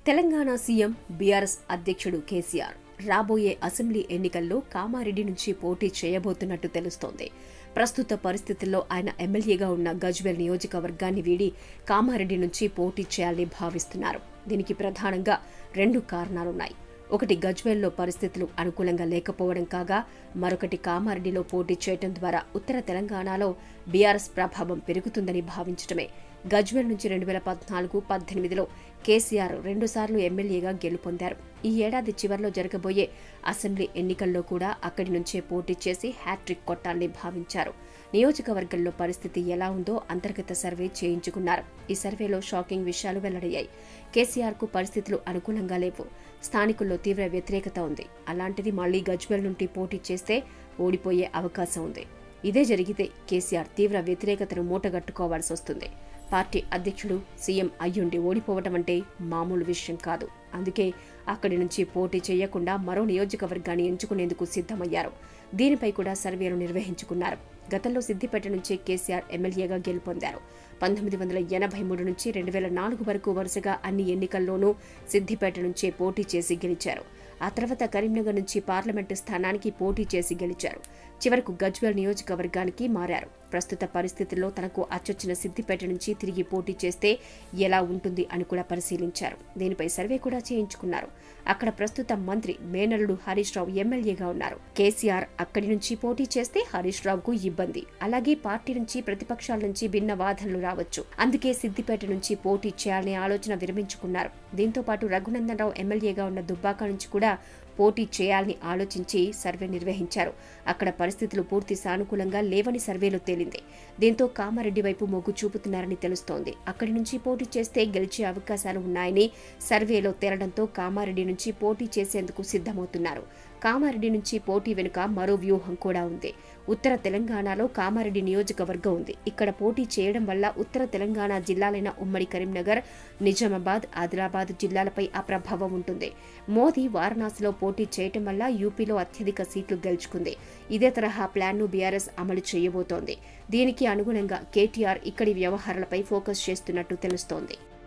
Telangana CM BRS అధ్యక్షుడు కేసీఆర్ రాబోయే assembly ఎన్నికల్లో కామారెడ్డి నుంచి పోటీ చేయబోతున్నట్టు తెలుస్తోంది ప్రస్తుత పరిస్థితుల్లో ఆయన ఎమ్మెల్యేగా ఉన్న గజ్వేల్ నియోజకవర్గాన్ని వీడి కామారెడ్డి నుంచి పోటీ చేయాలని భావిస్తున్నారు దీనికి ప్రధానంగా రెండు కారణాలున్నాయి ఒకటి గజ్వేల్లో పరిస్థితులు అనుకూలంగా లేకపోవడం కాగా మరొకటి కామారెడ్డిలో పోటీ చేయడం ద్వారా ఉత్తర తెలంగాణలో బీఆర్ఎస్ ప్రభావం పెరుగుతుందని భావించడమే గజ్వేల్ నుంచి రెండు వేల పద్నాలుగు పద్దెనిమిదిలో కేసీఆర్ రెండుసార్లు ఎమ్మెల్యేగా గెలుపొందారు ఈ ఏడాది చివర్లో జరగబోయే అసెంబ్లీ ఎన్నికల్లో కూడా అక్కడి నుంచే పోటీ చేసి హ్యాట్రిక్ కొట్టాలని భావించారు నియోజకవర్గంలో పరిస్థితి ఎలా ఉందో అంతర్గత సర్వే చేయించుకున్నారు ఈ సర్వేలో షాకింగ్ విషయాలు వెల్లడయ్యాయి కేసీఆర్ కు పరిస్థితులు అనుకూలంగా లేవు స్థానికుల్లో తీవ్ర వ్యతిరేకత ఉంది అలాంటిది మళ్లీ గజ్వేల్ నుండి పోటీ చేస్తే ఓడిపోయే అవకాశం ఉంది ఇదే జరిగితే కేసీఆర్ తీవ్ర వ్యతిరేకతను మూటగట్టుకోవాల్సి వస్తుంది పార్టీ అధ్యక్షుడు సీఎం అయ్యుండి ఓడిపోవటం అంటే మామూలు విషయం కాదు అందుకే అక్కడి నుంచి పోటీ చేయకుండా మరో నియోజకవర్గాన్ని ఎంచుకునేందుకు సిద్ధమయ్యారు దీనిపై కూడా సర్వేలు నిర్వహించుకున్నారు గతంలో సిద్దిపేట నుంచి కేసీఆర్ ఎమ్మెల్యేగా గెలుపొందారు పంతొమ్మిది వందల ఎనభై మూడు నుంచి రెండు వేల నాలుగు వరకు వరుసగా అన్ని ఎన్నికల్లోనూ సిద్దిపేట నుంచే పోటీ చేసి గెలిచారు ఆ తర్వాత కరీంనగర్ నుంచి పార్లమెంటు స్థానానికి పోటీ చేసి గెలిచారు చివరకు గజ్వేల్ నియోజకవర్గానికి మారారు ప్రస్తుత పరిస్థితుల్లో తనకు అచ్చొచ్చిన సిద్దిపేట నుంచి తిరిగి పోటీ చేస్తే ఎలా ఉంటుంది అని కూడా పరిశీలించారు దీనిపై సర్వే కూడా చేయించుకున్నారు అక్కడ ప్రస్తుత మంత్రి మేనల్లుడు హరీష్ రావు ఎమ్మెల్యేగా ఉన్నారు కేసీఆర్ అక్కడి నుంచి పోటీ చేస్తే హరీష్ రావుకు ఇబ్బంది అలాగే పార్టీ నుంచి ప్రతిపక్షాల నుంచి భిన్న వాదనలు రావచ్చు అందుకే సిద్దిపేట నుంచి పోటీ చేయాలనే ఆలోచన విరమించుకున్నారు దీంతో పాటు రఘునందన్ రావు ఎమ్మెల్యేగా ఉన్న దుబ్బాక నుంచి కూడా పోటీ చేయాలని ఆలోచించి సర్వే నిర్వహించారు అక్కడ పరిస్థితులు పూర్తి సానుకూలంగా లేవని సర్వేలో తేలింది దీంతో కామారెడ్డి వైపు మొగ్గు చూపుతున్నారని తెలుస్తోంది అక్కడి నుంచి పోటీ చేస్తే గెలిచే అవకాశాలు ఉన్నాయని సర్వేలో తేలడంతో కామారెడ్డి నుంచి పోటీ చేసేందుకు సిద్ధమవుతున్నారు కామారెడ్డి నుంచి పోటీ వెనుక మరో వ్యూహం కూడా ఉంది ఉత్తర తెలంగాణలో కామారెడ్డి నియోజకవర్గం ఉంది ఇక్కడ పోటీ చేయడం వల్ల ఉత్తర తెలంగాణ జిల్లాలైన ఉమ్మడి కరీంనగర్ నిజామాబాద్ ఆదిలాబాద్ జిల్లాలపై ఆ ప్రభావం ఉంటుంది మోదీ వారణాసిలో పోటీ చేయటం వల్ల యూపీలో అత్యధిక సీట్లు గెలుచుకుంది ఇదే తరహా ప్లాన్ను బీఆర్ఎస్ అమలు చేయబోతోంది దీనికి అనుగుణంగా కేటీఆర్ ఇక్కడి వ్యవహారాలపై ఫోకస్ చేస్తున్నట్టు తెలుస్తోంది